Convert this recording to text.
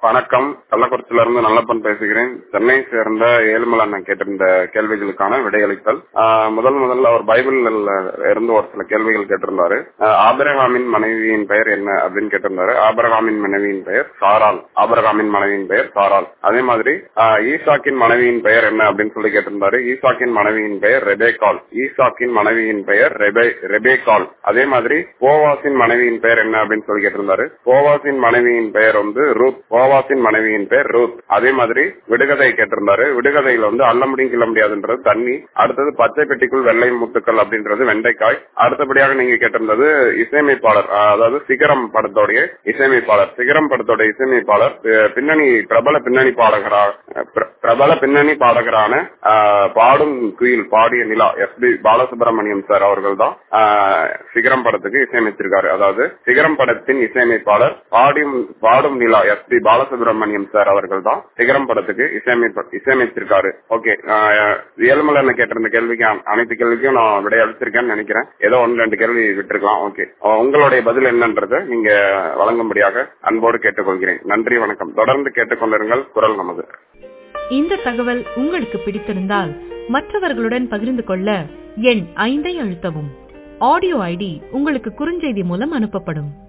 வணக்கம் கள்ளக்குறிச்சியில இருந்து நல்லப்பன் பேசுகிறேன் சென்னை சேர்ந்த ஏழுமலை அண்ணன் கேட்டிருந்த கேள்விகளுக்கான விடையளித்தல் ஆஹ் முதல் முதல்ல அவர் பைபிள் இருந்து ஒரு சில கேள்விகள் கேட்டிருந்தாரு ஆஹ் ஆபிரகாமின் மனைவியின் பெயர் என்ன அப்படின்னு கேட்டிருந்தாரு ஆபிரகாமின் மனைவியின் பெயர் சாரால் ஆபிரகாமின் மனைவியின் பெயர் சாரால் அதே மாதிரி ஆஹ் ஈசாக்கின் மனைவியின் பெயர் என்ன அப்படின்னு சொல்லி கேட்டிருந்தாரு ஈசாக்கின் மனைவியின் பெயர் ரெபேகால் ஈசாக்கின் மனைவியின் பெயர் ரெபே ரெபேகால் அதே மாதிரி போவாசின் மனைவியின் பெயர் என்ன அப்படின்னு சொல்லி கேட்டிருந்தாரு போவாசின் மனைவியின் பெயர் வந்து ரூத் போவாசின் மனைவியின் பெயர் ரூத் அதே மாதிரி விடுகதை கேட்டிருந்தாரு விடுகதையில வந்து அல்ல முடியும் கிள்ள முடியாதுன்றது தண்ணி அடுத்தது பச்சை பெட்டிக்குள் வெள்ளை முத்துக்கள் அப்படின்றது வெண்டைக்காய் அடுத்தபடியாக நீங்க கேட்டிருந்தது இசையமைப்பாளர் ஆஹ் அதாவது சிகரம் படத்தோடைய இசையமைப்பாளர் சிகரம் படத்தோட இசையமைப்பாளர் அஹ் பின்னணி பிரபல பின்னணி பாடகரா பிர- பிரபல பின்னணி பாடகரான ஆஹ் பாடும் குயில் பாடிய நிலா எஸ் பி பாலசுப்ரமணியம் சார் அவர்கள் தான் சிகரம் படத்துக்கு இசையமைச்சிருக்காரு அதாவது சிகரம் படத்தின் இசையமைப்பாளர் பாடும் பாடும் நிலா எஸ் பி பாலசுப்ரமணியம் சார் அவர்கள் தான் சிகரம் படத்துக்கு இசையமைப்ப இசையமைச்சிருக்காரு ஓகே ஏழுமலை என்ன கேட்டிருந்த கேள்விக்கு அ- அனைத்து கேள்விக்கும் நான் விடை அளிச்சிருக்கேன்னு நினைக்கிறேன் ஏதோ ஒன்று ரெண்டு கேள்வி விட்டுருக்கலாம் ஓகே உங்களுடைய பதில் என்னன்றதை நீங்க வழங்கும்படியாக அன்போடு கேட்டுக்கொள்கிறேன் நன்றி வணக்கம் தொடர்ந்து கேட்டுக்கொண்டிருங்கள் குரல் நமது இந்த தகவல் உங்களுக்கு பிடித்திருந்தால் மற்றவர்களுடன் பகிர்ந்து கொள்ள எண் ஐந்தை அழுத்தவும் ஆடியோ ஐடி உங்களுக்கு குறுஞ்செய்தி மூலம் அனுப்பப்படும்